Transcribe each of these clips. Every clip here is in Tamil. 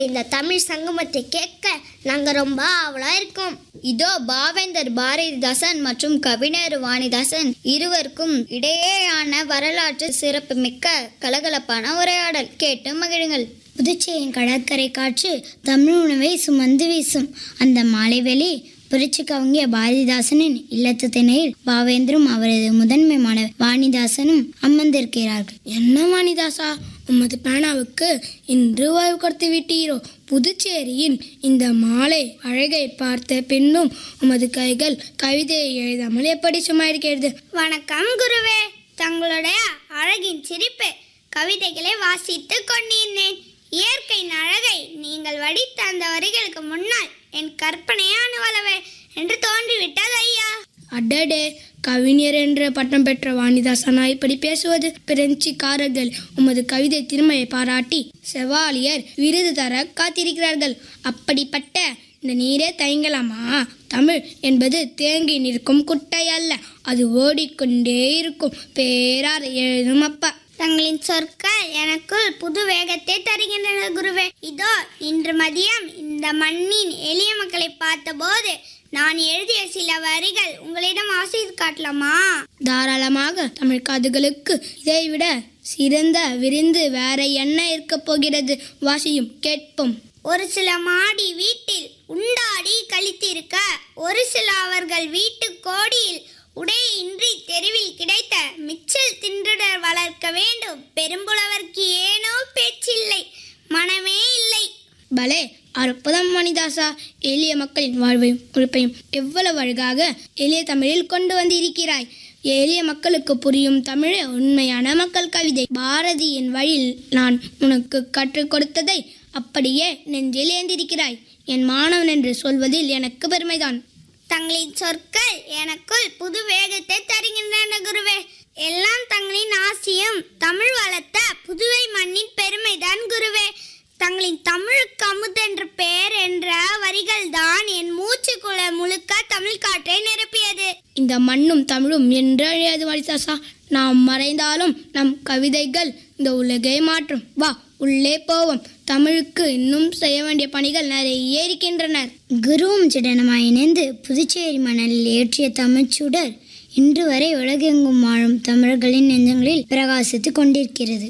இந்த தமிழ் சங்கமத்தை கேட்க நாங்க ரொம்ப ஆவலா இருக்கோம் இதோ பாவேந்தர் பாரதிதாசன் மற்றும் கவிஞர் வாணிதாசன் இருவருக்கும் இடையேயான வரலாற்று சிறப்புமிக்க கலகலப்பான உரையாடல் கேட்டு மகிழுங்கள் புதுச்சேரியின் கடற்கரை காற்று தமிழ் உணவை சுமந்து வீசும் அந்த மாலைவெளி புரட்சி கவிஞர் பாரதிதாசனின் இல்லத்து திணையில் பாவேந்தரும் அவரது முதன்மை மாணவர் வாணிதாசனும் அமர்ந்திருக்கிறார்கள் என்ன வாணிதாசா உமது பேனாவுக்கு இன்று ஓய்வு கொடுத்து விட்டீரோ புதுச்சேரியின் இந்த மாலை அழகை பார்த்த பின்னும் உமது கைகள் கவிதையை எழுதாமல் எப்படி சும்மா இருக்கிறது வணக்கம் குருவே தங்களுடைய அழகின் சிரிப்பு கவிதைகளை வாசித்து கொண்டிருந்தேன் இயற்கையின் அழகை நீங்கள் வடித்த அந்த வரிகளுக்கு முன்னால் என் கற்பனையான வளவே என்று தோன்றிவிட்டது ஐயா அடடே கவிஞர் என்ற பட்டம் பெற்ற வாணிதாசனா இப்படி பேசுவது பிரெஞ்சுக்காரர்கள் உமது கவிதை திறமையை பாராட்டி செவாலியர் விருது தர காத்திருக்கிறார்கள் அப்படிப்பட்ட இந்த நீரே தயங்கலாமா தமிழ் என்பது தேங்கி நிற்கும் குட்டை அல்ல அது ஓடிக்கொண்டே இருக்கும் பேரார் எழுதும் அப்பா தங்களின் சொற்கள் எனக்குள் புது வேகத்தை தருகின்றன குருவே இதோ இன்று மதியம் இந்த மண்ணின் எளிய மக்களை பார்த்தபோது நான் எழுதிய சில வரிகள் உங்களிடம் வாசித்து காட்டலாமா தாராளமாக தமிழ் காதுகளுக்கு இதைவிட சிறந்த விருந்து வேற என்ன இருக்கப் போகிறது வாசியும் கேட்போம் ஒரு சில மாடி வீட்டில் உண்டாடி கழித்திருக்க ஒரு சில அவர்கள் வீட்டு கோடியில் உடையின்றி தெருவில் கிடைத்த மிச்சல் தின்றுடர் வளர்க்க வேண்டும் பெரும்புலவர்க்கு ஏனோ பேச்சில்லை மனமே இல்லை பலே அற்புதம் மணிதாசா எளிய மக்களின் வாழ்வையும் உழைப்பையும் எவ்வளவு அழகாக எளிய தமிழில் கொண்டு வந்திருக்கிறாய் எளிய மக்களுக்கு புரியும் தமிழ் உண்மையான மக்கள் கவிதை பாரதியின் வழியில் நான் உனக்கு கற்றுக் கொடுத்ததை அப்படியே நெஞ்சில் ஏந்திருக்கிறாய் என் மாணவன் என்று சொல்வதில் எனக்கு பெருமைதான் தங்களின் சொற்கள் எனக்குள் புது வேகத்தை தருகின்றன குருவே எல்லாம் தங்களின் ஆசியும் தமிழ் வளர்த்த புதுவை மண்ணின் பெருமைதான் குருவே தங்களின் தமிழுக்கு அமுதென்ற பெயர் என்ற வரிகள் தான் என் மூச்சு குழ முழுக்க தமிழ் காற்றை நிரப்பியது இந்த மண்ணும் தமிழும் என்று அழியாது மணிதாசா நாம் மறைந்தாலும் நம் கவிதைகள் இந்த உலகை மாற்றும் வா உள்ளே போவோம் தமிழுக்கு இன்னும் செய்ய வேண்டிய பணிகள் நிறைய இருக்கின்றன குருவும் சிடனமாய் இணைந்து புதுச்சேரி மணலில் ஏற்றிய தமிழ்ச்சுடர் இன்று வரை உலகெங்கும் வாழும் தமிழர்களின் நெஞ்சங்களில் பிரகாசித்துக் கொண்டிருக்கிறது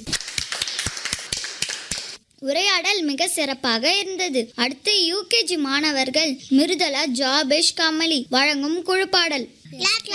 உரையாடல் மிக சிறப்பாக இருந்தது அடுத்து யூகேஜி மாணவர்கள் மிருதலா ஜாபேஷ் கமலி வழங்கும் குழுப்பாடல்